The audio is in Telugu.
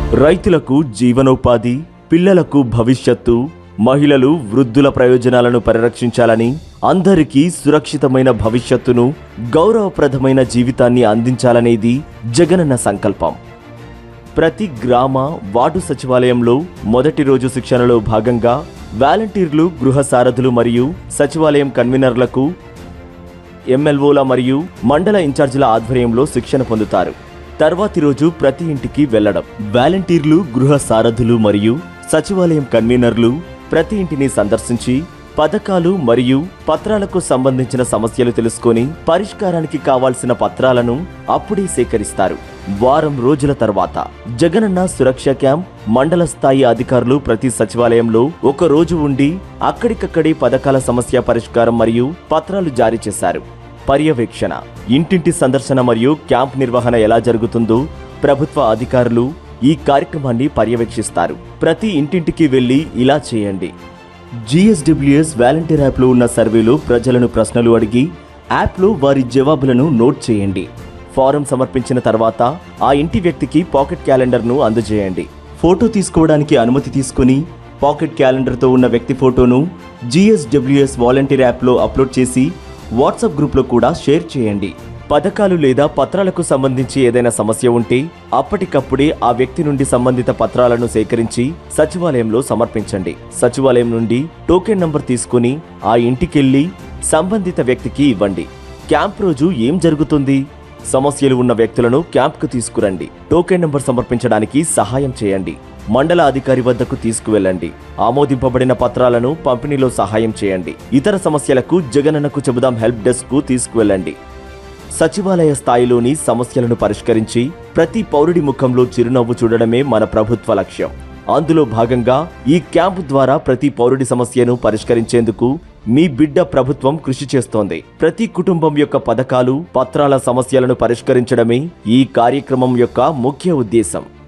రైతులకు జీవనోపాధి పిల్లలకు భవిష్యత్తు మహిళలు వృద్ధుల ప్రయోజనాలను పరిరక్షించాలని అందరికీ సురక్షితమైన భవిష్యత్తును గౌరవప్రదమైన జీవితాన్ని అందించాలనేది జగనన్న సంకల్పం ప్రతి గ్రామ వార్డు సచివాలయంలో మొదటి రోజు శిక్షణలో భాగంగా వాలంటీర్లు గృహ సారథులు మరియు సచివాలయం కన్వీనర్లకు ఎమ్మెల్ఓల మరియు మండల ఇన్ఛార్జీల ఆధ్వర్యంలో శిక్షణ పొందుతారు తర్వాతి రోజు ప్రతి ఇంటికి వెళ్లడం వాలంటీర్లు గృహ సారథులు మరియు సచివాలయం కన్వీనర్లు ప్రతి ఇంటిని సందర్శించి పథకాలు మరియు పత్రాలకు సంబంధించిన సమస్యలు తెలుసుకొని పరిష్కారానికి కావాల్సిన పత్రాలను అప్పుడే సేకరిస్తారు వారం రోజుల తర్వాత జగనన్న సురక్ష క్యాంప్ మండల స్థాయి అధికారులు ప్రతి సచివాలయంలో ఒక రోజు ఉండి అక్కడికక్కడే పథకాల సమస్య పరిష్కారం మరియు పత్రాలు జారీ చేశారు పర్యవేక్షణ ఇంటింటి సందర్శన మరియు క్యాంప్ నిర్వహణ ఎలా జరుగుతుందో ప్రభుత్వ అధికారులు ఈ కార్యక్రమాన్ని పర్యవేక్షిస్తారు ప్రతి ఇంటింటికి వెళ్లి ఇలా చేయండి జిఎస్డబ్ల్యూఎస్ వాలంటీర్ యాప్లో ఉన్న సర్వేలో ప్రజలను ప్రశ్నలు అడిగి యాప్లో వారి జవాబులను నోట్ చేయండి ఫారం సమర్పించిన తర్వాత ఆ ఇంటి వ్యక్తికి పాకెట్ క్యాలెండర్ను అందజేయండి ఫోటో తీసుకోవడానికి అనుమతి తీసుకుని పాకెట్ క్యాలెండర్తో ఉన్న వ్యక్తి ఫోటోను జిఎస్డబ్ల్యూఎస్ వాలంటీర్ యాప్లో అప్లోడ్ చేసి వాట్సాప్ గ్రూప్లో కూడా షేర్ చేయండి పథకాలు లేదా పత్రాలకు సంబంధించి ఏదైనా సమస్య ఉంటే అప్పటికప్పుడే ఆ వ్యక్తి నుండి సంబంధిత పత్రాలను సేకరించి సచివాలయంలో సమర్పించండి సచివాలయం నుండి టోకెన్ నంబర్ తీసుకుని ఆ ఇంటికెళ్ళి సంబంధిత వ్యక్తికి ఇవ్వండి క్యాంప్ రోజు ఏం జరుగుతుంది సమస్యలు ఉన్న వ్యక్తులను క్యాంప్కు తీసుకురండి టోకెన్ నంబర్ సమర్పించడానికి సహాయం చేయండి మండల అధికారి వద్దకు తీసుకువెళ్ళండి ఆమోదింపబడిన పత్రాలను పంపిణీలో సహాయం చేయండి ఇతర సమస్యలకు జగనన్నకు చెబుదాం హెల్ప్ డెస్క్ కు తీసుకువెళ్ళండి సచివాలయ స్థాయిలోని సమస్యలను పరిష్కరించి ప్రతి పౌరుడి ముఖంలో చిరునవ్వు చూడడమే మన ప్రభుత్వ లక్ష్యం అందులో భాగంగా ఈ క్యాంపు ద్వారా ప్రతి పౌరుడి సమస్యను పరిష్కరించేందుకు మీ బిడ్డ ప్రభుత్వం కృషి చేస్తోంది ప్రతి కుటుంబం యొక్క పథకాలు పత్రాల సమస్యలను పరిష్కరించడమే ఈ కార్యక్రమం యొక్క ముఖ్య ఉద్దేశం